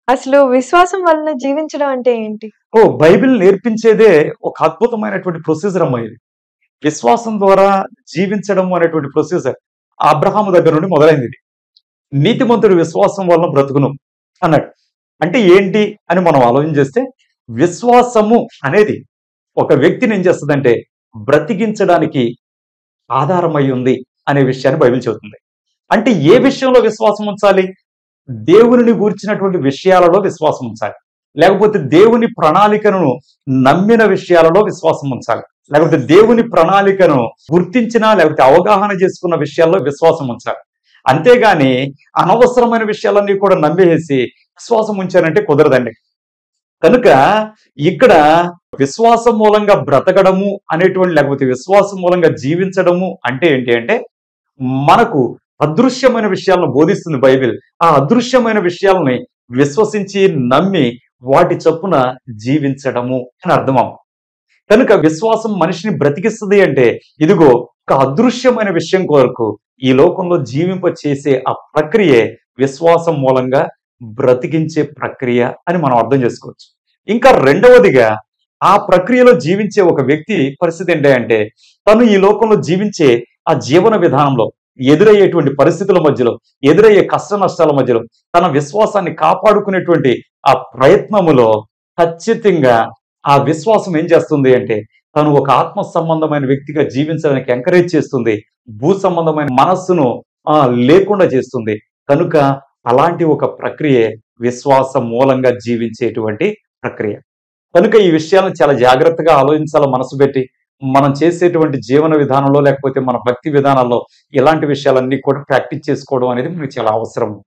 అసలు విశ్వాసం వలన జీవించడం అంటే ఏంటి? ఓ బైబిల్ నేర్పించేదే ఒక అద్భుతమైనటువంటి ప్రొసీజర్ అమ్మా ఇది. విశ్వాసం ద్వారా జీవించడం అనేటువంటి ప్రొసీజర్ అబ్రహాము దగ్గర నుండి మొదలైంది ఇది. నీతిమంతుడు విశ్వాసం వలన బ్రతుకును అన్నాడు. అంటే ఏంటి అని మనం ఆలోచన చేస్తే విశ్వాసము అనేది ఒక వ్యక్తిని ఏం చేస్తుందంటే బ్రతికించడానికి ఆధారమై ఉంది అనే విషయాన్ని బైబిల్ చెబుతుంది. అంటే ఏ విషయంలో విశ్వాసం ఉంచాలి? దేవునిని గూర్చినటువంటి విషయాలలో విశ్వాసం ఉంచాలి. లేకపోతే దేవుని ప్రణాళికను నమ్మిన విషయాలలో విశ్వాసం ఉంచాలి. లేకపోతే దేవుని ప్రణాళికను గుర్తించిన లేకపోతే అవగాహన చేసుకున్న విషయాల్లో విశ్వాసం ఉంచాలి. అంతేగాని అనవసరమైన విషయాలన్నీ కూడా నమ్మేసి విశ్వాసం ఉంచారంటే కుదరదండి. కనుక ఇక్కడ విశ్వాసం మూలంగా బ్రతకడము అనేటువంటి లేకపోతే విశ్వాసం మూలంగా జీవించడము అంటే ఏంటి అంటే మనకు అదృశ్యమైన విషయాలను బోధిస్తుంది బైబిల్. ఆ అదృశ్యమైన విషయాలని విశ్వసించి నమ్మి వాటి చొప్పున జీవించడము అని అర్థం. కనుక విశ్వాసం మనిషిని బ్రతికిస్తుంది అంటే ఇదిగో ఒక అదృశ్యమైన విషయం కొరకు ఈ లోకంలో జీవింప చేసే ఆ ప్రక్రియే విశ్వాసం మూలంగా బ్రతికించే ప్రక్రియ అని మనం అర్థం చేసుకోవచ్చు. ఇంకా రెండవదిగా ఆ ప్రక్రియలో జీవించే ఒక వ్యక్తి పరిస్థితి ఏంటి అంటే తను ఈ లోకంలో జీవించే ఆ జీవన విధానంలో ఎదురయ్యేటువంటి పరిస్థితుల మధ్యలో ఎదురయ్యే కష్ట నష్టాల మధ్యలో తన విశ్వాసాన్ని కాపాడుకునేటువంటి ఆ ప్రయత్నములో ఖచ్చితంగా ఆ విశ్వాసం ఏం చేస్తుంది అంటే తను ఒక ఆత్మ సంబంధమైన వ్యక్తిగా జీవించడానికి ఎంకరేజ్ చేస్తుంది. భూ సంబంధమైన మనస్సును ఆ లేకుండా చేస్తుంది. కనుక అలాంటి ఒక ప్రక్రియే విశ్వాసం మూలంగా జీవించేటువంటి ప్రక్రియ. కనుక ఈ విషయాలను చాలా జాగ్రత్తగా ఆలోచించాలి మనసు పెట్టి. మనం చేసేటువంటి జీవన విధానంలో లేకపోతే మన భక్తి విధానాల్లో ఇలాంటి విషయాలన్నీ కూడా ప్రాక్టీస్ చేసుకోవడం అనేది మనకు చాలా అవసరం.